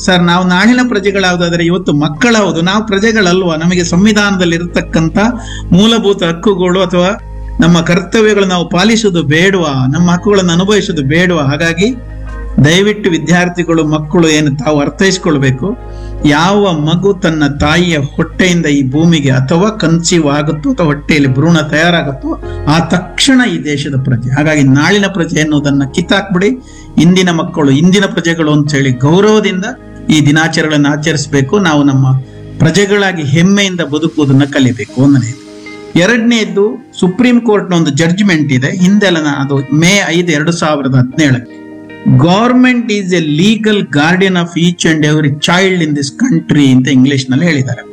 sir ನಾವು ನಾಳಿನ ಪ್ರಜೆಗಳಾವುದಾದ್ರೆ ಇವತ್ತು ಮಕ್ಕಳಾವುದು ನಾವು ಪ್ರಜೆಗಳಲ್ವಾ ನಮಗೆ ಸಂವಿಧಾನದಲ್ಲಿ ಇರತಕ್ಕಂತ ಮೂಲಭೂತ ಹಕ್ಕುಗಳು ಅಥವಾ ನಮ್ಮ ಕರ್ತವ್ಯಗಳು ನಾವು ಪಾಲಿಸುವುದು ಬೇಡವಾ ನಮ್ಮ ಹಕ್ಕುಗಳನ್ನು ಅನುಭವಿಸುವುದು ಬೇಡವಾ ಹಾಗಾಗಿ ದಯವಿಟ್ಟು ವಿದ್ಯಾರ್ಥಿಗಳು ಮಕ್ಕಳು ಏನು ತಾವು ಅರ್ಥೈಸ್ಕೊಳ್ಬೇಕು ಯಾವ ಮಗು ತನ್ನ ತಾಯಿಯ ಹೊಟ್ಟೆಯಿಂದ ಈ ಭೂಮಿಗೆ ಅಥವಾ ಕನ್ಸೀವ್ ಆಗುತ್ತೋ ಅಥವಾ ಹೊಟ್ಟೆಯಲ್ಲಿ ಭ್ರೂಣ ತಯಾರಾಗುತ್ತೋ ಆ ತಕ್ಷಣ ಈ ದೇಶದ ಪ್ರಜೆ ಹಾಗಾಗಿ ನಾಳಿನ ಪ್ರಜೆ ಎನ್ನುವುದನ್ನ ಕಿತ್ತಾಕ್ಬಿಡಿ ಇಂದಿನ ಮಕ್ಕಳು ಇಂದಿನ ಪ್ರಜೆಗಳು ಅಂತ ಹೇಳಿ ಗೌರವದಿಂದ ಈ ದಿನಾಚರಣೆಗಳನ್ನು ಆಚರಿಸಬೇಕು ನಾವು ನಮ್ಮ ಪ್ರಜೆಗಳಾಗಿ ಹೆಮ್ಮೆಯಿಂದ ಬದುಕುವುದನ್ನ ಕಲಿಬೇಕು ಒಂದನೇದು ಎರಡನೇದ್ದು ಸುಪ್ರೀಂ ಕೋರ್ಟ್ನ ಒಂದು ಜಡ್ಜ್ಮೆಂಟ್ ಇದೆ ಹಿಂದೆಲ್ಲ ನಾ- ಅದು ಮೇ ಐದು ಎರಡು ಸಾವಿರದ ಹದಿನೇಳಕ್ಕೆ government is a legal guardian of each and every child in this country ಅಂತ ಇಂಗ್ಲಿಷ್ ನಲ್ಲಿ ಹೇಳಿದ್ದಾರೆ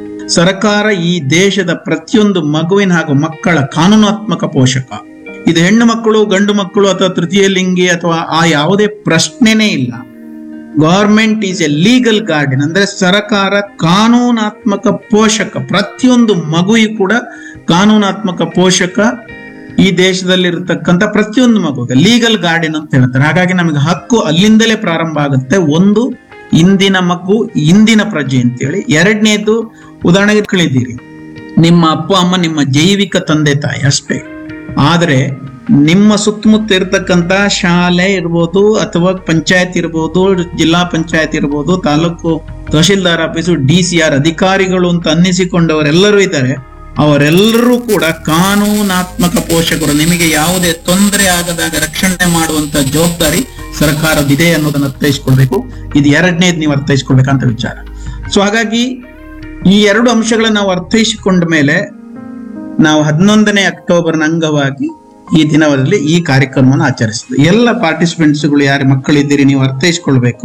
ಸರ್ಕಾರ ಈ ದೇಶದ ಪ್ರತಿಯೊಂದು ಮಗುವಿನ ಹಾಗೂ ಮಕ್ಕಳ ಕಾನೂನಾತ್ಮಕ ಪೋಷಕ ಇದು ಹೆಣ್ಣು ಮಕ್ಕಳು ಗಂಡು ಮಕ್ಕಳು ಅಥವಾ ತೃತೀಯ ಲಿಂಗಿ ಅಥವಾ ಆ ಯಾವುದೇ ಪ್ರಶ್ನೆನೇ ಇಲ್ಲ government is a legal guardian ಅಂದ್ರೆ ಸರ್ಕಾರ ಕಾನೂನಾತ್ಮಕ ಪೋಷಕ ಪ್ರತಿಯೊಂದು ಮಗುವಿಗೂ ಕೂಡ ಕಾನೂನಾತ್ಮಕ ಪೋಷಕ ಈ ದೇಶದಲ್ಲಿರತಕ್ಕಂತ ಪ್ರತಿಯೊಂದು ಮಗುಗೆ ಲೀಗಲ್ ಗಾರ್ಡಿಯನ್ ಅಂತ ಹೇಳ್ತಾರೆ ಹಾಗಾಗಿ ನಮಗೆ ಹಕ್ಕು ಅಲ್ಲಿಂದಲೇ ಪ್ರಾರಂಭ ಆಗುತ್ತೆ ಒಂದು ಇಂದಿನ ಮಗು ಇಂದಿನ ಪ್ರಜೆ ಅಂತೇಳಿ ಎರಡನೇದು ಉದಾಹರಣೆಗೆ ಕೇಳಿದ್ದೀರಿ ನಿಮ್ಮ ಅಪ್ಪ ಅಮ್ಮ ನಿಮ್ಮ ಜೈವಿಕ ತಂದೆ ತಾಯಿ ಅಷ್ಟೇ ಆದ್ರೆ ನಿಮ್ಮ ಸುತ್ತಮುತ್ತ ಇರತಕ್ಕಂತ ಶಾಲೆ ಇರ್ಬೋದು ಅಥವಾ ಪಂಚಾಯತ್ ಇರ್ಬೋದು ಜಿಲ್ಲಾ ಪಂಚಾಯತ್ ಇರ್ಬೋದು taluk tahsildar office D C R ಅಧಿಕಾರಿಗಳು ಅಂತ ಅನ್ನಿಸಿಕೊಂಡವರೆಲ್ಲರೂ ಇದ್ದಾರೆ ಅವರೆಲ್ಲರೂ ಕೂಡ ಕಾನೂನಾತ್ಮಕ ಪೋಷಕರು ನಿಮಗೆ ಯಾವುದೇ ತೊಂದರೆ ಆಗದಾಗ ರಕ್ಷಣೆ ಮಾಡುವಂತ ಜವಾಬ್ದಾರಿ ಸರ್ಕಾರದಿದೆ ಅನ್ನೋದನ್ನ ಅರ್ಥೈಸ್ಕೊಳ್ಬೇಕು ಇದು ಎರಡನೇದು ನೀವು ಅರ್ಥೈಸ್ಕೊಳ್ಬೇಕಂತ ವಿಚಾರ ಸೊ ಹಾಗಾಗಿ ಈ ಎರಡು ಅಂಶಗಳನ್ನ ನಾವು ಅರ್ಥೈಸಿಕೊಂಡ ಮೇಲೆ ನಾವು ಹನ್ನೊಂದನೇ ಅಕ್ಟೋಬರ್ನ ಅಂಗವಾಗಿ ಈ ದಿನದಲ್ಲಿ ಈ ಕಾರ್ಯಕ್ರಮವನ್ನು ಆಚರಿಸ್ತದೆ ಎಲ್ಲ ಪಾರ್ಟಿಸಿಪೆಂಟ್ಸ್ಗಳು ಯಾರು ಮಕ್ಕಳಿದ್ದೀರಿ ನೀವು ಅರ್ಥೈಸ್ಕೊಳ್ಬೇಕು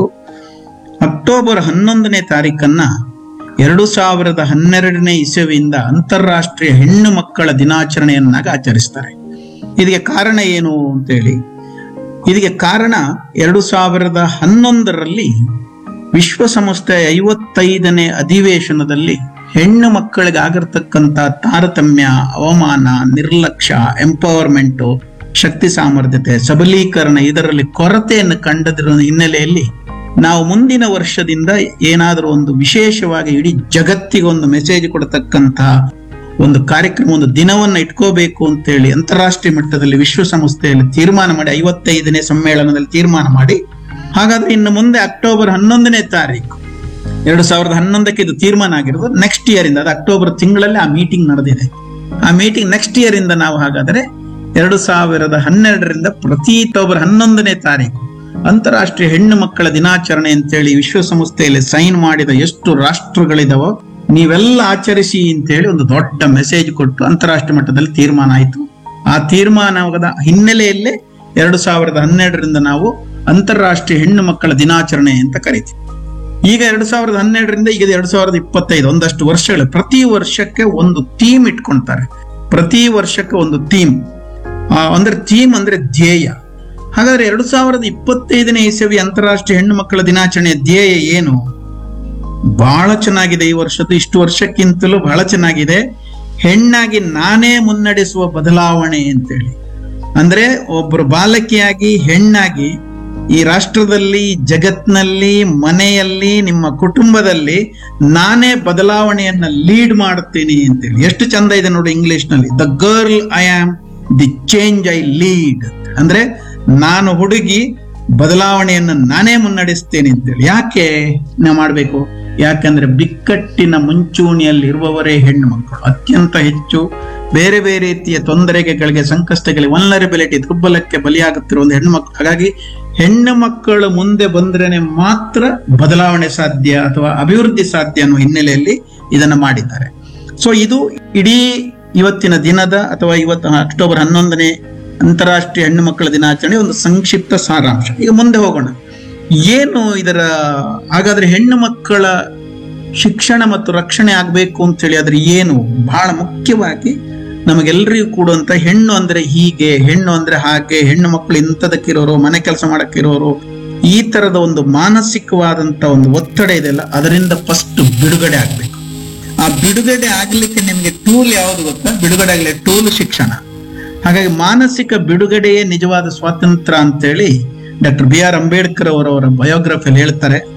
ಅಕ್ಟೋಬರ್ ಹನ್ನೊಂದನೇ ತಾರೀಕನ್ನ ಎರಡು ಸಾವಿರದ ಹನ್ನೆರಡನೇ ಇಸವಿಯಿಂದ ಅಂತಾರಾಷ್ಟ್ರೀಯ ಹೆಣ್ಣು ಮಕ್ಕಳ ದಿನಾಚರಣೆಯನ್ನಾಗಿ ಆಚರಿಸ್ತಾರೆ ಇದಕ್ಕೆ ಕಾರಣ ಏನು ಅಂತೇಳಿ ಇದಕ್ಕೆ ಕಾರಣ ಎರಡು ಸಾವಿರದ ಹನ್ನೊಂದರಲ್ಲಿ ವಿಶ್ವಸಂಸ್ಥೆಯ ಐವತ್ತೈದನೇ ಅಧಿವೇಶನದಲ್ಲಿ ಹೆಣ್ಣು ಮಕ್ಕಳಿಗೆ ಆಗಿರ್ತಕ್ಕಂಥ ತಾರತಮ್ಯ ಅವಮಾನ ನಿರ್ಲಕ್ಷ್ಯ ಎಂಪವರ್ಮೆಂಟ್ ಶಕ್ತಿ ಸಾಮರ್ಥ್ಯತೆ ಸಬಲೀಕರಣ ಇದರಲ್ಲಿ ಕೊರತೆಯನ್ನು ಕಂಡದಿರೋ ಹಿನ್ನೆಲೆಯಲ್ಲಿ ನಾವು ಮುಂದಿನ ವರ್ಷದಿಂದ ಏನಾದರೂ ಒಂದು ವಿಶೇಷವಾಗಿ ಇಡೀ ಜಗತ್ತಿಗೆ ಒಂದು ಮೆಸೇಜ್ ಕೊಡತಕ್ಕಂತ ಒಂದು ಕಾರ್ಯಕ್ರಮ ಒಂದು ದಿನವನ್ನ ಇಟ್ಕೋಬೇಕು ಅಂತೇಳಿ ಅಂತಾರಾಷ್ಟ್ರೀಯ ಮಟ್ಟದಲ್ಲಿ ವಿಶ್ವಸಂಸ್ಥೆಯಲ್ಲಿ ತೀರ್ಮಾನ ಮಾಡಿ ಐವತ್ತೈದನೇ ಸಮ್ಮೇಳನದಲ್ಲಿ ತೀರ್ಮಾನ ಮಾಡಿ ಹಾಗಾದ್ರೆ ಇನ್ನು ಮುಂದೆ ಅಕ್ಟೋಬರ್ ಹನ್ನೊಂದನೇ ತಾರೀಕು ಎರಡು ಸಾವಿರದ ಹನ್ನೊಂದಕ್ಕೆ ಇದು ತೀರ್ಮಾನ ಆಗಿರೋದು ನೆಕ್ಸ್ಟ್ ಇಯರ್ ಇಂದ ಅದು ಅಕ್ಟೋಬರ್ ತಿಂಗಳಲ್ಲಿ ಆ ಮೀಟಿಂಗ್ ನಡೆದಿದೆ ಆ ಮೀಟಿಂಗ್ ನೆಕ್ಸ್ಟ್ ಇಯರ್ ಇಂದ ನಾವು ಹಾಗಾದ್ರೆ ಎರಡು ಸಾವಿರದ ಹನ್ನೆರಡರಿಂದ ಪ್ರತಿ ಅಕ್ಟೋಬರ್ ಹನ್ನೊಂದನೇ ತಾರೀಕು ಅಂತಾರಾಷ್ಟ್ರೀಯ ಹೆಣ್ಣು ಮಕ್ಕಳ ದಿನಾಚರಣೆ ಅಂತೇಳಿ ವಿಶ್ವಸಂಸ್ಥೆಯಲ್ಲಿ ಸೈನ್ ಮಾಡಿದ ಎಷ್ಟು ರಾಷ್ಟ್ರಗಳಿದಾವೋ ನೀವೆಲ್ಲ ಆಚರಿಸಿ ಅಂತೇಳಿ ಒಂದು ದೊಡ್ಡ ಮೆಸೇಜ್ ಕೊಟ್ಟು ಅಂತಾರಾಷ್ಟ್ರೀಯ ಮಟ್ಟದಲ್ಲಿ ತೀರ್ಮಾನ ಆಯಿತು ಆ ತೀರ್ಮಾನದ ಹಿನ್ನೆಲೆಯಲ್ಲೇ ಎರಡು ಸಾವಿರದ ಹನ್ನೆರಡರಿಂದ ನಾವು ಅಂತಾರಾಷ್ಟ್ರೀಯ ಹೆಣ್ಣು ಮಕ್ಕಳ ದಿನಾಚರಣೆ ಅಂತ ಕರಿತೀವಿ ಈಗ ಎರಡು ಸಾವಿರದ ಹನ್ನೆರಡರಿಂದ ಈಗ ಎರಡು ಸಾವಿರದ ಇಪ್ಪತ್ತೈದು ಒಂದಷ್ಟು ವರ್ಷಗಳು ಪ್ರತಿ ವರ್ಷಕ್ಕೆ ಒಂದು ಥೀಮ್ ಇಟ್ಕೊಳ್ತಾರೆ ಪ್ರತಿ ವರ್ಷಕ್ಕೆ ಒಂದು ಥೀಮ್ ಅಂದ್ರೆ ಥೀಮ್ ಅಂದ್ರೆ ಧ್ಯೇಯ ಹಾಗಾದ್ರೆ ಎರಡು ಸಾವಿರದ ಇಪ್ಪತ್ತೈದನೇ ಇಸವಿ ಅಂತಾರಾಷ್ಟ್ರೀಯ ಹೆಣ್ಣು ಮಕ್ಕಳ ದಿನಾಚರಣೆಯ ಧ್ಯೇಯ ಏನು ಬಹಳ ಚೆನ್ನಾಗಿದೆ ಈ ವರ್ಷದ್ದು ಇಷ್ಟು ವರ್ಷಕ್ಕಿಂತಲೂ ಬಹಳ ಚೆನ್ನಾಗಿದೆ ಹೆಣ್ಣಾಗಿ ನಾನೇ ಮುನ್ನಡೆಸುವ ಬದಲಾವಣೆ ಅಂತೇಳಿ ಅಂದ್ರೆ ಒಬ್ಬರು ಬಾಲಕಿಯಾಗಿ ಹೆಣ್ಣಾಗಿ ಈ ರಾಷ್ಟ್ರದಲ್ಲಿ ಜಗತ್ನಲ್ಲಿ ಮನೆಯಲ್ಲಿ ನಿಮ್ಮ ಕುಟುಂಬದಲ್ಲಿ ನಾನೇ ಬದಲಾವಣೆಯನ್ನ ಲೀಡ್ ಮಾಡ್ತೀನಿ ಅಂತೇಳಿ ಎಷ್ಟು ಚಂದ ಇದೆ ನೋಡಿ ಇಂಗ್ಲಿಷ್ ನಲ್ಲಿ the girl I am the change I lead ಅಂದ್ರೆ ನಾನು ಹುಡುಗಿ ಬದಲಾವಣೆಯನ್ನ ನಾನೇ ಮುನ್ನಡೆಸ್ತೇನೆ ಅಂತೇಳಿ ಯಾಕೆ ನಾವು ಮಾಡಬೇಕು ಯಾಕಂದ್ರೆ ಬಿಕ್ಕಟ್ಟಿನ ಮುಂಚೂಣಿಯಲ್ಲಿ ಇರುವವರೇ ಹೆಣ್ಣು ಮಕ್ಕಳು ಅತ್ಯಂತ ಹೆಚ್ಚು ಬೇರೆ ಬೇರೆ ರೀತಿಯ ತೊಂದರೆಗಳಿಗೆ ಸಂಕಷ್ಟಗಳಿಗೆ ವಲ್ನರಬಿಲಿಟಿ ದುರ್ಬಲಕ್ಕೆ ಬಲಿಯಾಗುತ್ತಿರುವ ಒಂದು ಹೆಣ್ಣು ಮಕ್ಕಳು ಹಾಗಾಗಿ ಹೆಣ್ಣು ಮಕ್ಕಳು ಮುಂದೆ ಬಂದ್ರೇನೆ ಮಾತ್ರ ಬದಲಾವಣೆ ಸಾಧ್ಯ ಅಥವಾ ಅಭಿವೃದ್ಧಿ ಸಾಧ್ಯ ಅನ್ನೋ ಹಿನ್ನೆಲೆಯಲ್ಲಿ ಇದನ್ನ ಮಾಡಿದ್ದಾರೆ ಸೊ ಇದು ಇಡೀ ಇವತ್ತಿನ ದಿನದ ಅಥವಾ ಇವತ್ತು ಅಕ್ಟೋಬರ್ ಹನ್ನೊಂದನೇ ಅಂತಾರಾಷ್ಟ್ರೀಯ ಹೆಣ್ಣು ಮಕ್ಕಳ ದಿನಾಚರಣೆ ಒಂದು ಸಂಕ್ಷಿಪ್ತ ಸಾರಾಂಶ ಈಗ ಮುಂದೆ ಹೋಗೋಣ ಏನು ಇದರ ಹಾಗಾದ್ರೆ ಹೆಣ್ಣು ಮಕ್ಕಳ ಶಿಕ್ಷಣ ಮತ್ತು ರಕ್ಷಣೆ ಆಗ್ಬೇಕು ಅಂತ ಹೇಳಿ ಆದ್ರೆ ಏನು ಬಹಳ ಮುಖ್ಯವಾಗಿ ನಮಗೆಲ್ಲರಿಗೂ ಕೂಡುವಂತ ಹೆಣ್ಣು ಅಂದ್ರೆ ಹೀಗೆ ಹೆಣ್ಣು ಅಂದ್ರೆ ಹಾಗೆ ಹೆಣ್ಣು ಮಕ್ಕಳು ಇಂಥದಕ್ಕಿರೋರು ಮನೆ ಕೆಲಸ ಮಾಡಕ್ಕಿರೋರು ಈ ತರದ ಒಂದು ಮಾನಸಿಕವಾದಂತ ಒಂದು ಒತ್ತಡ ಇದೆಲ್ಲ ಅದರಿಂದ ಫಸ್ಟ್ ಬಿಡುಗಡೆ ಆಗ್ಬೇಕು ಆ ಬಿಡುಗಡೆ ಆಗ್ಲಿಕ್ಕೆ ನಿಮ್ಗೆ ಟೂಲ್ ಯಾವುದು ಗೊತ್ತಾ ಬಿಡುಗಡೆ ಆಗ್ಲಿ ಟೂಲ್ ಶಿಕ್ಷಣ ಹಾಗಾಗಿ ಮಾನಸಿಕ ಬಿಡುಗಡೆಯೇ ನಿಜವಾದ ಸ್ವಾತಂತ್ರ್ಯ ಅಂತೇಳಿ ಡಾಕ್ಟರ್ ಬಿ ಆರ್ ಅಂಬೇಡ್ಕರ್ ಅವರವರ ಬಯೋಗ್ರಫಿಯಲ್ಲಿ ಹೇಳ್ತಾರೆ